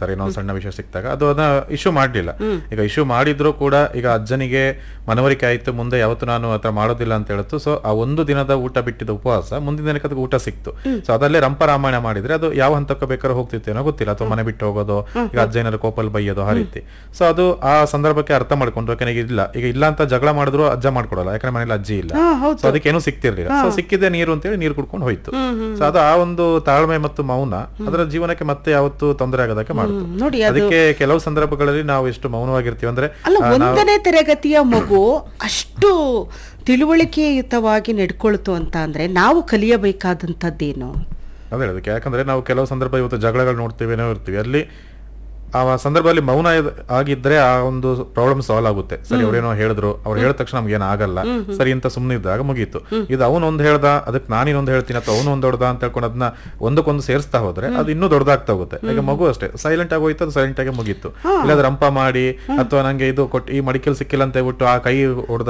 ಆಗ್ತಾರೆ ಏನೋ ಒಂದ್ ಸಣ್ಣ ವಿಷಯ ಸಿಕ್ತಾಗ ಅದು ಅದನ್ನ ಇಶ್ಯೂ ಮಾಡ್ಲಿಲ್ಲ ಈಗ ಇಶ್ಯೂ ಮಾಡಿದ್ರು ಕೂಡ ಈಗ ಅಜ್ಜನಿಗೆ ಮನವರಿಕೆ ಆಯ್ತು ಮುಂದೆ ಯಾವತ್ತು ನಾನು ಆತರ ಮಾಡೋದಿಲ್ಲ ಅಂತ ಹೇಳಿತ್ತು ಸೊ ಆ ಒಂದು ದಿನದ ಊಟ ಬಿಟ್ಟಿದ್ದ ಉಪವಾಸ ಮುಂದಿನ ದಿನಕ್ಕೆ ಅದಕ್ಕೆ ಊಟ ಸಿಕ್ತು ಸೊ ಅದಲ್ಲೇ ರಂಪ ರಾಮಾಯಣ ಮಾಡಿದ್ರೆ ಅದು ಯಾವ ಹಂತಕ್ಕೆ ಬೇಕಾದ್ರೂ ಹೋಗ್ತಿತ್ತೇನೋ ಗೊತ್ತಿಲ್ಲ ಅಥವಾ ಮನೆ ಬಿಟ್ಟು ಹೋಗೋದು ಈಗ ಅಜ್ಜ ಏನಾದ್ರು ಕೋಪಲ್ ಬೈಯೋದು ಆ ರೀತಿ ಸೊ ಅದು ಆ ಸಂದರ್ಭಕ್ಕೆ ಅರ್ಥ ಮಾಡ್ಕೊಂಡ್ರು ಯಾಕಂದ್ರೆ ಈಗ ಇಲ್ಲ ಈಗ ಇಲ್ಲ ಅಂತ ಜಗಳ ಮಾಡಿದ್ರು ಅಜ್ಜ ಮಾಡ್ಕೊಡಲ್ಲ ಯಾಕಂದ್ರೆ ಮನೇಲಿ ಅಜ್ಜಿ ಇಲ್ಲ ಹಾ ಹೌದು ಸೊ ಅದಕ್ಕೆ ಏನೂ ಸಿಕ್ತಿರ್ಲಿಲ್ಲ ಸೊ ಸಿಕ್ಕಿದೆ ನೀರು ಅಂತೇಳಿ ನೀರು ಕುಡ್ಕೊಂಡು ಹೋಯ್ತು ಸೊ ಅದು ಆ ಒಂದು ತಾಳ್ಮೆ ಮತ್ತು ಮೌನ ಅದರ ಜೀವನಕ್ಕೆ ಮತ್ತೆ ಯಾವತ್ತು ತೊಂದರೆ ಆಗೋದಕ್ಕೆ ಮಾಡ್ತು ನೋಡಿ ಅದು ಅದಕ್ಕೆ ಕೆಲವು ಸಂದರ್ಭಗಳಲ್ಲಿ ನಾವು ಎಷ್ಟು ಮೌನವಾಗಿರ್ತೀವಿ ಅಂದ್ರೆ ಅಲ್ಲ ಆ, ನಾವು- ಒಂದನೇ ತರಗತಿಯ ಮಗು ಅಷ್ಟು ತಿಳುವಳಿಕೆಯುತವಾಗಿ ನಡ್ಕೊಳ್ತು ಅಂತ ಅಂದ್ರೆ ನಾವು ಕಲಿಯಬೇಕಾದಂಥದ್ದೇನು ಅದೇ ಹೇಳೋದಕ್ಕೆ ಯಾಕಂದ್ರೆ ನಾವು ಕೆಲವು ಸಂದರ್ಭ ಇವತ್ತು ಜಗಳಗಳು ನೋಡ್ತೀವಿ ಏನೋ ಇರ್ತೀವಿ ಅಲ್ಲಿ ಆ ಸಂದರ್ಭದಲ್ಲಿ ಮೌನ ಇದ್- ಆಗಿದ್ರೆ ಆ ಒಂದು ಪ್ರಾಬ್ಲಮ್ ಸಾಲ್ವ್ ಆಗುತ್ತೆ ಸರಿ ಅವ್ರೇನೋ ಹೇಳಿದ್ರು ಅವ್ರು ಹೇಳಿದ ತಕ್ಷಣ ನಮ್ಗೆ ಏನ್ ಆಗಲ್ಲ ಸರಿ ಅಂತ ಸುಮ್ಮನೆ ಇದ್ದಾಗ ಮುಗೀತು ಇದು ಅವನು ಒಂದ್ ಹೇಳ್ದ ಅದಕ್ಕೆ ನಾನು ಇನ್ನೊಂದು ಹೇಳ್ತೀನಿ ಅಥವಾ ಅವನು ಒಂದ್ ದೊಡ್ಡದ ಅಂತ ಹೇಳ್ಕೊಂಡು ಅದನ್ನ ಒಂದಕ್ಕೊಂದು ಸೇರಿಸ್ತಾ ಹೋದ್ರೆ ಅದು ಇನ್ನೂ ದೊಡ್ಡದಾಗ್ತಾ ಹೋಗುತ್ತೆ ಈಗ ಮಗು ಅಷ್ಟೇ ಸೈಲೆಂಟ್ ಆಗಿ ಹೋಯ್ತು ಅದು ಸೈಲೆಂಟ್ ಆಗಿ ಮುಗೀತು ಇಲ್ಲಾದ್ರೆ ರಂಪ ಮಾಡಿ ಅಥವಾ ನಂಗೆ ಇದು ಕೊಟ್ಟು ಈ ಮಡಿಕೆಲ್ ಸಿಕ್ಕಿಲ್ಲ ಅಂತ ಹೇಳ್ಬಿಟ್ಟು ಆ ಕೈ ಹೊಡೆದ